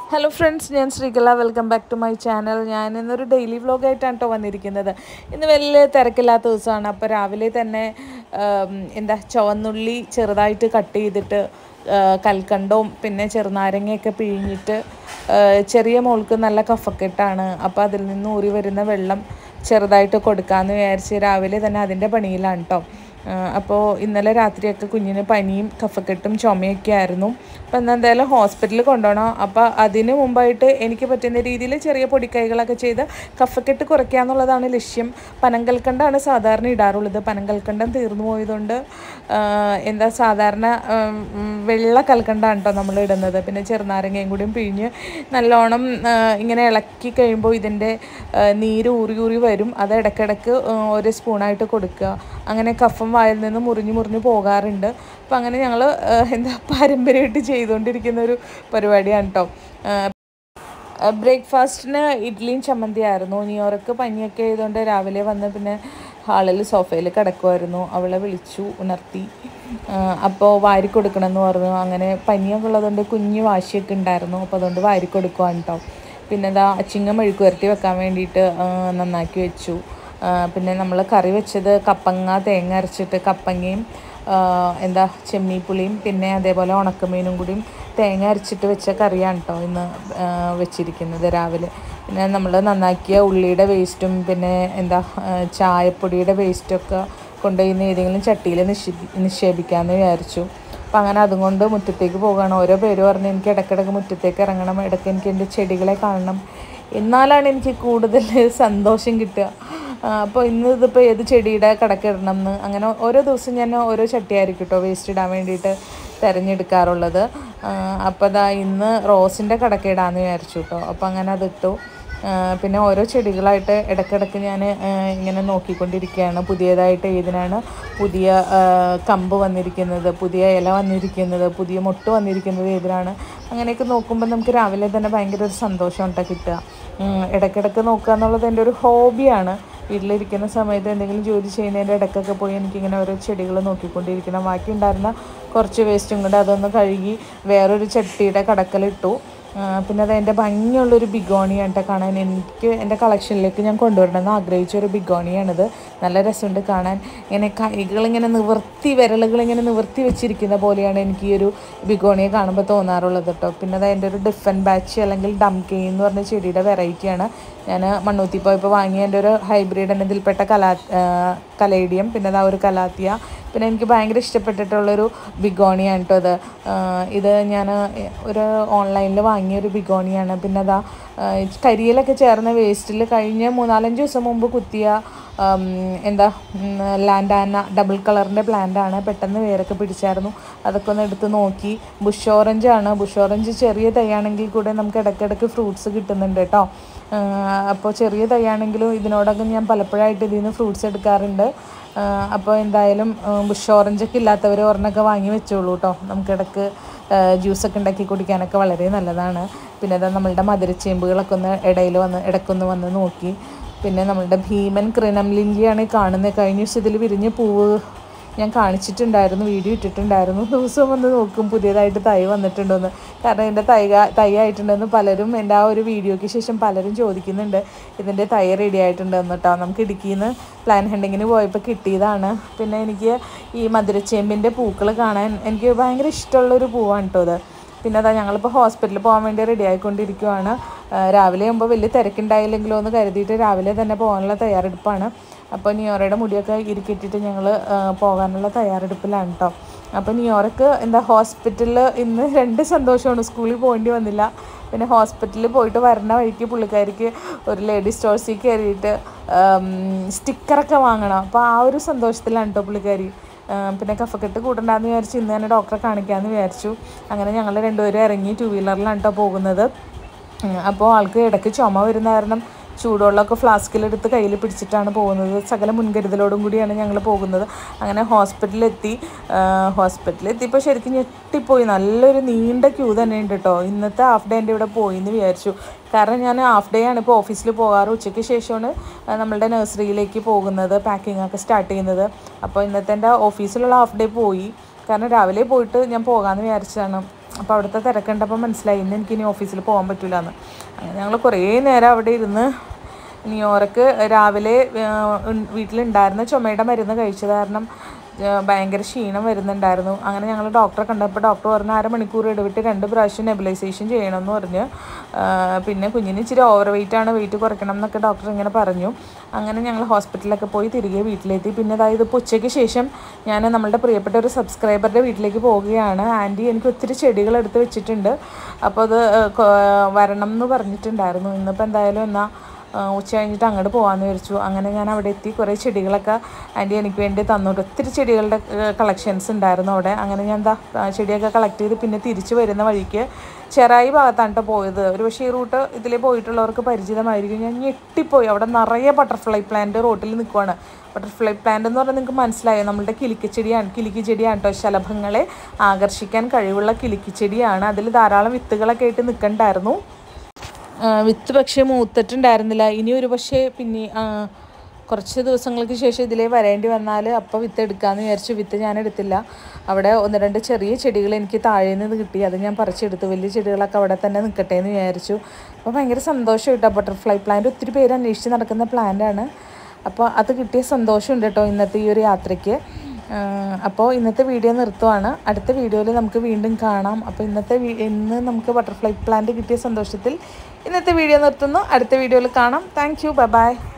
hello friends ഞാൻ Sreekala welcome back to my channel ഞാൻ ഇന്നൊരു ഡെയിലി വ്ലോഗായിട്ടാണ് കേട്ടോ വന്നിരിക്കുന്നത് ഇന്ന് വലിയ തിരക്കില്ലാത്ത ദിവസമാണ് അപ്പോൾ രാവിലെ തന്നെ ആം, എന്താ ചുവന്നുള്ളി ചെറുതായിട്ട് കട്ട് ചെയ്തിട്ട് ആ, കൽക്കണ്ടവും പിന്നെ ചെറുനാരങ്ങയൊക്കെ പിഴിഞ്ഞിട്ട് ആ, ചെറിയ മോൾക്ക് നല്ല കഫക്കെട്ടാണ് അപ്പോൾ അതിൽ നിന്ന് ഊറി വരുന്ന വെള്ളം ചെറുതായിട്ട് കൊടുക്കാമെന്ന് വിചാരിച്ച് രാവിലെ തന്നെ അതിൻ്റെ പണിയിലാണ് കേട്ടോ അപ്പോൾ ഇന്നലെ രാത്രിയൊക്കെ കുഞ്ഞിന് പനിയും കഫക്കെട്ടും ചുമയൊക്കെ ആയിരുന്നു അപ്പോൾ ഇന്ന് എന്തായാലും ഹോസ്പിറ്റലിൽ കൊണ്ടുപോകണം അപ്പോൾ അതിന് മുമ്പായിട്ട് എനിക്ക് പറ്റുന്ന രീതിയിൽ ചെറിയ പൊടിക്കൈകളൊക്കെ ചെയ്ത് കഫക്കെട്ട് കുറയ്ക്കുക എന്നുള്ളതാണ് ലക്ഷ്യം പനങ്കൽക്കണ്ടാണ് സാധാരണ ഇടാറുള്ളത് പനങ്കൽക്കണ്ടം തീർന്നു പോയതുകൊണ്ട് ആ, എന്താ സാധാരണ ഉം, ഉം, വെള്ള കൽക്കണ്ടാണ് കേട്ടോ നമ്മൾ ഇടുന്നത് പിന്നെ ചെറുനാരങ്ങയും കൂടിയും പിഴിഞ്ഞ് നല്ലോണം ആ, ഇങ്ങനെ ഇളക്കി കഴിയുമ്പോൾ ഇതിൻ്റെ ആ, നീര് ഊറി ഊറി വരും അത് ഇടയ്ക്കിടയ്ക്ക് ആ, ഒരു സ്പൂണായിട്ട് കൊടുക്കുക അങ്ങനെ കഫം വായിൽ നിന്ന് മുറിഞ്ഞ് മുറിഞ്ഞ് പോകാറുണ്ട് അപ്പം അങ്ങനെ ഞങ്ങൾ എന്താ പാരമ്പര്യമായിട്ട് ചെയ്തുകൊണ്ടിരിക്കുന്ന ഒരു പരിപാടിയാണ് കേട്ടോ ബ്രേക്ക്ഫാസ്റ്റിന് ഇഡ്ഡലിയും ചമ്മന്തിയായിരുന്നു ന്യൂയോർക്ക് പനിയൊക്കെ ആയതുകൊണ്ട് രാവിലെ വന്ന് പിന്നെ ഹാളിൽ സോഫയിൽ കിടക്കുമായിരുന്നു അവളെ വിളിച്ചു ഉണർത്തി അപ്പോൾ വാരി കൊടുക്കണം എന്ന് പറഞ്ഞു അങ്ങനെ പനിയൊക്കെ ഉള്ളതുകൊണ്ട് കുഞ്ഞ് വാശിയൊക്കെ ഉണ്ടായിരുന്നു അപ്പോൾ അതുകൊണ്ട് വാരി കൊടുക്കുവാണ് കേട്ടോ പിന്നെ ഇതാ അച്ചിങ്ങ മെഴുക്ക് പുരട്ടി വെക്കാൻ വേണ്ടിയിട്ട് ആ, നന്നാക്കി വെച്ചു ആ, പിന്നെ നമ്മൾ കറി വെച്ചത് കപ്പങ്ങ തേങ്ങ അരച്ചിട്ട് കപ്പങ്ങയും ആ, എന്താ ചെമ്മീപ്പുളിയും പിന്നെ അതേപോലെ ഉണക്കമീനും കൂടിയും തേങ്ങ അരച്ചിട്ട് വെച്ച കറിയാണ് കേട്ടോ ഇന്ന് ആ, വെച്ചിരിക്കുന്നത് രാവിലെ പിന്നെ നമ്മൾ നന്നാക്കിയ ഉള്ളിയുടെ വേസ്റ്റും പിന്നെ എന്താ ആ, ചായപ്പൊടിയുടെ വേസ്റ്റൊക്കെ കൊണ്ടുപോയി ഇന്ന് ഏതെങ്കിലും ചട്ടിയിൽ നിക്ഷേപി നിക്ഷേപിക്കാമെന്ന് വിചാരിച്ചു അപ്പം അങ്ങനെ അതും കൊണ്ട് മുറ്റത്തേക്ക് പോവുകയാണ് ഓരോ പേര് പറഞ്ഞ് എനിക്ക് ഇടയ്ക്കിടയ്ക്ക് മുറ്റത്തേക്ക് ഇറങ്ങണം ഇടയ്ക്ക് എനിക്ക് എൻ്റെ ചെടികളെ കാണണം എന്നാലാണ് എനിക്ക് കൂടുതൽ സന്തോഷം കിട്ടുക അപ്പോൾ ഇന്ന് ഇതിപ്പോൾ ഏത് ചെടിയുടെ കടക്കിടണം എന്ന് അങ്ങനെ ഓരോ ദിവസം ഞാൻ ഓരോ ചട്ടിയായിരിക്കും കേട്ടോ വേസ്റ്റ് ഇടാൻ വേണ്ടിയിട്ട് തിരഞ്ഞെടുക്കാറുള്ളത് അപ്പോൾ ദാ ഇന്ന് റോസിൻ്റെ കടക്കിടാന്ന് വിചാരിച്ചു കേട്ടോ അപ്പോൾ അങ്ങനെ അതിട്ടു ആ, പിന്നെ ഓരോ ചെടികളായിട്ട് ഇടയ്ക്കിടയ്ക്ക് ഞാൻ ഇങ്ങനെ നോക്കിക്കൊണ്ടിരിക്കുകയാണ് പുതിയതായിട്ട് ഏതിനാണ് പുതിയ ആ, കമ്പ് വന്നിരിക്കുന്നത് പുതിയ ഇല വന്നിരിക്കുന്നത് പുതിയ മൊട്ട് വന്നിരിക്കുന്നത് ഏതിനാണ് അങ്ങനെയൊക്കെ നോക്കുമ്പോൾ നമുക്ക് രാവിലെ തന്നെ ഭയങ്കര ഒരു സന്തോഷം കേട്ടോ കിട്ടുക ഉം, ഇടയ്ക്കിടയ്ക്ക് നോക്കുക എന്നുള്ളത് എൻ്റെ ഒരു ഹോബിയാണ് വീട്ടിലിരിക്കുന്ന സമയത്ത് എന്തെങ്കിലും ജോലി ചെയ്യുന്നതിൻ്റെ ഇടയ്ക്കൊക്കെ പോയി എനിക്കിങ്ങനെ ഓരോ ചെടികൾ നോക്കിക്കൊണ്ടിരിക്കണം ബാക്കി ഉണ്ടായിരുന്ന കുറച്ച് വേസ്റ്റും കൂടെ അതൊന്ന് കഴുകി വേറൊരു ചട്ടിയുടെ കടക്കലിട്ടു ആ, പിന്നെ അത് എൻ്റെ ഭംഗിയുള്ളൊരു ബിഗോണിയാണ് കേട്ടോ കാണാൻ എനിക്ക് എൻ്റെ കളക്ഷനിലേക്ക് ഞാൻ കൊണ്ടുവരണമെന്ന് ആഗ്രഹിച്ച ഒരു ബിഗോണിയാണിത് നല്ല രസമുണ്ട് കാണാൻ ഇങ്ങനെ കൈകളിങ്ങനെ നിവർത്തി വിരലുകളിങ്ങനെ നിവർത്തി വെച്ചിരിക്കുന്ന പോലെയാണ് എനിക്ക് ഈ ഒരു ബിഗോണിയെ കാണുമ്പോൾ തോന്നാറുള്ളത് കേട്ടോ പിന്നെ അത് എൻ്റെ ഒരു ഡിഫൻ ബാച്ച് അല്ലെങ്കിൽ ഡംകെ എന്ന് പറഞ്ഞ ചെടിയുടെ വെറൈറ്റിയാണ് ഞാൻ മണ്ണൂത്തി പോയപ്പോൾ വാങ്ങിയ എൻ്റെ ഒരു ഹൈബ്രിഡ് എന്നതിൽപ്പെട്ട കലാ ആ, കലേഡിയം പിന്നെ അതാ ഒരു കലാത്തിയ പിന്നെ എനിക്ക് ഭയങ്കര ഇഷ്ടപ്പെട്ടിട്ടുള്ളൊരു ബിഗോണിയാണ് കേട്ടോ അത് ആ, ഇത് ഞാൻ ഒരു ഓൺലൈനിൽ വാങ്ങിയ ഒരു ബിഗോണിയാണ് പിന്നെ അതാ ആ, കരിയിലൊക്കെ ചേർന്ന വേസ്റ്റിൽ കഴിഞ്ഞ മൂന്നാലഞ്ച് ദിവസം മുമ്പ് കുത്തിയ ഉം, എന്താ ലാൻഡാന ഡബിൾ കളറിൻ്റെ പ്ലാന്റാണ് പെട്ടെന്ന് വേരൊക്കെ പിടിച്ചായിരുന്നു അതൊക്കെ ഒന്ന് എടുത്ത് നോക്കി ബുഷ് ഓറഞ്ച് ആണ് ബുഷ് ഓറഞ്ച് ചെറിയ തൈയാണെങ്കിൽ കൂടെ നമുക്ക് ഇടയ്ക്കിടയ്ക്ക് ഫ്രൂട്ട്സ് കിട്ടുന്നുണ്ട് കേട്ടോ അപ്പോൾ ചെറിയ തൈയാണെങ്കിലും ഇതിനോടൊക്കെ ഞാൻ പലപ്പോഴായിട്ട് ഇതിൽ നിന്ന് ഫ്രൂട്ട്സ് എടുക്കാറുണ്ട് അപ്പോൾ എന്തായാലും ബുഷ് ഓറഞ്ചൊക്കെ ഇല്ലാത്തവർ ഒരെണ്ണമൊക്കെ വാങ്ങി വെച്ചോളൂ കേട്ടോ നമുക്കിടയ്ക്ക് ജ്യൂസൊക്കെ ഉണ്ടാക്കി കുടിക്കാനൊക്കെ വളരെ നല്ലതാണ് പിന്നെ അതാ നമ്മളുടെ മധുരച്ചേമ്പുകളൊക്കെ ഒന്ന് ഇടയിൽ വന്ന് ഇടയ്ക്കൊന്ന് വന്ന് നോക്കി പിന്നെ നമ്മളുടെ ഭീമൻ ക്രിനം ലില്ലിയാണ് ഈ കാണുന്നത് കഴിഞ്ഞ ദിവസം ഇതിൽ വിരിഞ്ഞ പൂവ് ഞാൻ കാണിച്ചിട്ടുണ്ടായിരുന്നു വീഡിയോ ഇട്ടിട്ടുണ്ടായിരുന്നു ദിവസവും വന്ന് നോക്കും പുതിയതായിട്ട് തൈ വന്നിട്ടുണ്ടോയെന്ന് കാരണം എൻ്റെ തൈ തൈ ആയിട്ടുണ്ടെന്ന് പലരും എൻ്റെ ആ ഒരു വീഡിയോയ്ക്ക് ശേഷം പലരും ചോദിക്കുന്നുണ്ട് ഇതിൻ്റെ തൈ റെഡി ആയിട്ടുണ്ടെന്ന് കേട്ടോ നമുക്ക് ഇടുക്കിയിൽ നിന്ന് പ്ലാൻ ഹണ്ടിങ്ങിന് പോയപ്പോൾ കിട്ടിയതാണ് പിന്നെ എനിക്ക് ഈ മധുരച്ചേമ്പിൻ്റെ പൂക്കൾ കാണാൻ എനിക്ക് ഭയങ്കര ഇഷ്ടമുള്ളൊരു പൂവാണ് കേട്ടോ ഇത് പിന്നെ അതാ ഞങ്ങളിപ്പോൾ ഹോസ്പിറ്റലിൽ പോകാൻ വേണ്ടി റെഡി ആയിക്കൊണ്ടിരിക്കുവാണ് ആ, രാവിലെ ആകുമ്പോൾ വലിയ തിരക്കുണ്ടായില്ലെങ്കിലോ എന്ന് കരുതിയിട്ട് രാവിലെ തന്നെ പോകാനുള്ള തയ്യാറെടുപ്പാണ് അപ്പോൾ നിയോറയുടെ മുടിയൊക്കെ ഇരിക്കിട്ടിട്ട് ഞങ്ങൾ പോകാനുള്ള തയ്യാറെടുപ്പിലാണ് കേട്ടോ അപ്പോൾ നിയോറക്ക് എന്താ ഹോസ്പിറ്റലിൽ ഇന്ന് രണ്ട് സന്തോഷമാണ് സ്കൂളിൽ പോകേണ്ടി വന്നില്ല പിന്നെ ഹോസ്പിറ്റലിൽ പോയിട്ട് വരുന്ന വഴിക്ക് പുള്ളിക്കാരിക്ക് ഒരു ലേഡി സ്റ്റോഴ്സിൽ കയറിയിട്ട് സ്റ്റിക്കറൊക്കെ വാങ്ങണം അപ്പോൾ ആ ഒരു സന്തോഷത്തിലാണ് കേട്ടോ പുള്ളിക്കാരി ആ, പിന്നെ കഫക്കെട്ട് കൂട്ടണ്ടെന്ന് വിചാരിച്ച് ഇന്ന് തന്നെ ഡോക്ടറെ കാണിക്കാമെന്ന് വിചാരിച്ചു അങ്ങനെ ഞങ്ങൾ രണ്ടുപേരും ഇറങ്ങി ടു വീലറിലാണ് കേട്ടോ പോകുന്നത് ഉം, അപ്പോൾ ആൾക്ക് ഇടയ്ക്ക് ചുമ വരുന്ന കാരണം ചൂടുവെള്ളമൊക്കെ ഫ്ലാസ്കിലെടുത്ത് കയ്യിൽ പിടിച്ചിട്ടാണ് പോകുന്നത് സകല മുൻകരുതലോടും കൂടിയാണ് ഞങ്ങൾ പോകുന്നത് അങ്ങനെ ഹോസ്പിറ്റലിലെത്തി ഹോസ്പിറ്റലിലെത്തിയപ്പോൾ ശരിക്കും ഞെട്ടിപ്പോയി നല്ലൊരു നീണ്ട ക്യൂ തന്നെ ഉണ്ട് കേട്ടോ ഇന്നത്തെ ഹാഫ് ഡേ എൻ്റെ ഇവിടെ പോയി എന്ന് വിചാരിച്ചു കാരണം ഞാൻ ഹാഫ് ഡേ ആണ് ഇപ്പോൾ ഓഫീസിൽ പോകാറ് ഉച്ചയ്ക്ക് ശേഷമാണ് ആ, നമ്മളുടെ നഴ്സറിയിലേക്ക് പോകുന്നത് പാക്കിംഗ് ഒക്കെ സ്റ്റാർട്ട് ചെയ്യുന്നത് അപ്പോൾ ഇന്നത്തെ എൻ്റെ ഓഫീസിലുള്ള ഹാഫ് ഡേ പോയി കാരണം രാവിലെ പോയിട്ട് ഞാൻ പോകാമെന്ന് വിചാരിച്ചതാണ് അപ്പോൾ അവിടുത്തെ തിരക്കുണ്ടപ്പോൾ മനസ്സിലായി ഇന്ന് എനിക്ക് ഇനി ഓഫീസിൽ പോകാൻ പറ്റില്ല എന്ന് അങ്ങനെ ഞങ്ങൾ കുറേ നേരം അവിടെ ഇരുന്ന് ന്യൂയോർക്ക് രാവിലെ വീട്ടിലുണ്ടായിരുന്ന ചുമയുടെ മരുന്ന് കഴിച്ചത് കാരണം ആ, ഭയങ്കര ക്ഷീണം വരുന്നുണ്ടായിരുന്നു അങ്ങനെ ഞങ്ങൾ ഡോക്ടറെ കണ്ടപ്പോൾ ഡോക്ടർ പറഞ്ഞു അരമണിക്കൂർ ഇടവിട്ട് രണ്ട് പ്രാവശ്യം നെബിലൈസേഷൻ ചെയ്യണമെന്ന് പറഞ്ഞ് ആ, പിന്നെ കുഞ്ഞിന് ഇച്ചിരി ഓവർ വെയിറ്റ് ആണ് വെയിറ്റ് കുറയ്ക്കണം എന്നൊക്കെ ഡോക്ടർ ഇങ്ങനെ പറഞ്ഞു അങ്ങനെ ഞങ്ങൾ ഹോസ്പിറ്റലിലൊക്കെ പോയി തിരികെ വീട്ടിലെത്തി പിന്നെ അതായത് ഇപ്പോൾ ഉച്ചയ്ക്ക് ശേഷം ഞാൻ നമ്മളുടെ പ്രിയപ്പെട്ട ഒരു സബ്സ്ക്രൈബറുടെ വീട്ടിലേക്ക് പോവുകയാണ് ആൻറ്റി എനിക്ക് ഒത്തിരി ചെടികൾ എടുത്ത് വെച്ചിട്ടുണ്ട് അപ്പോൾ അത് ആ, കൊ- വരണം എന്ന് പറഞ്ഞിട്ടുണ്ടായിരുന്നു ഇന്നിപ്പോൾ എന്തായാലും എന്നാൽ ആ, ഉച്ച കഴിഞ്ഞിട്ട് അങ്ങോട്ട് പോകാമെന്ന് വിചാരിച്ചു അങ്ങനെ ഞാൻ അവിടെ എത്തി കുറേ ചെടികളൊക്കെ ആൻറ്റി എനിക്ക് വേണ്ടി തന്നോട്ട് ഒത്തിരി ചെടികളുടെ കളക്ഷൻസ് ഉണ്ടായിരുന്നു അവിടെ അങ്ങനെ ഞാൻ എന്താ ചെടിയൊക്കെ കളക്ട് ചെയ്ത് പിന്നെ തിരിച്ചു വരുന്ന വഴിക്ക് ചെറായി ഭാഗത്താണ് കേട്ടോ പോയത് ഒരു പക്ഷേ ഈ റൂട്ട് ഇതിൽ പോയിട്ടുള്ളവർക്ക് പരിചിതമായിരിക്കും ഞാൻ ഞെട്ടിപ്പോയി അവിടെ നിറയെ ബട്ടർഫ്ലൈ പ്ലാന്റ് റോട്ടിൽ നിൽക്കുവാണ് ബട്ടർഫ്ലൈ പ്ലാന്റ് എന്ന് പറഞ്ഞാൽ നിങ്ങൾക്ക് മനസ്സിലായോ നമ്മളുടെ കിലിക്കിച്ചെടിയാണ് കിലിക്കി ചെടിയാണ് കേട്ടോ ശലഭങ്ങളെ ആകർഷിക്കാൻ കഴിവുള്ള കിലിക്കിച്ചെടിയാണ് അതിൽ ധാരാളം വിത്തുകളൊക്കെ ആയിട്ട് നിൽക്കണ്ടായിരുന്നു ആ, വിത്ത് പക്ഷേ മൂത്തിട്ടുണ്ടായിരുന്നില്ല ഇനി ഒരു പക്ഷേ പിന്നെ ആ, കുറച്ച് ദിവസങ്ങൾക്ക് ശേഷം ഇതിലേ വരേണ്ടി വന്നാൽ അപ്പോൾ വിത്ത് എടുക്കാമെന്ന് വിചാരിച്ചു വിത്ത് ഞാൻ എടുത്തില്ല അവിടെ ഒന്ന് രണ്ട് ചെറിയ ചെടികൾ എനിക്ക് താഴെ നിന്ന് കിട്ടി അത് ഞാൻ പറിച്ചെടുത്തു വലിയ ചെടികളൊക്കെ അവിടെ തന്നെ നിൽക്കട്ടെ എന്ന് വിചാരിച്ചു അപ്പോൾ ഭയങ്കര സന്തോഷം കേട്ടോ ബട്ടർഫ്ലൈ പ്ലാന്റ് ഒത്തിരി പേര് അന്വേഷിച്ച് നടക്കുന്ന പ്ലാന്റാണ് അപ്പോൾ അത് കിട്ടിയ സന്തോഷമുണ്ട് കേട്ടോ ഇന്നത്തെ ഈ ഒരു യാത്രയ്ക്ക് അപ്പോൾ ഇന്നത്തെ വീഡിയോ നിർത്തുവാണ് അടുത്ത വീഡിയോയിൽ നമുക്ക് വീണ്ടും കാണാം അപ്പോൾ ഇന്നത്തെ വീ- ഇന്ന് നമുക്ക് ബട്ടർഫ്ലൈ പ്ലാന്റ് കിട്ടിയ സന്തോഷത്തിൽ ഇന്നത്തെ വീഡിയോ നിർത്തുന്നു അടുത്ത വീഡിയോയിൽ കാണാം താങ്ക് യു ബൈ ബൈ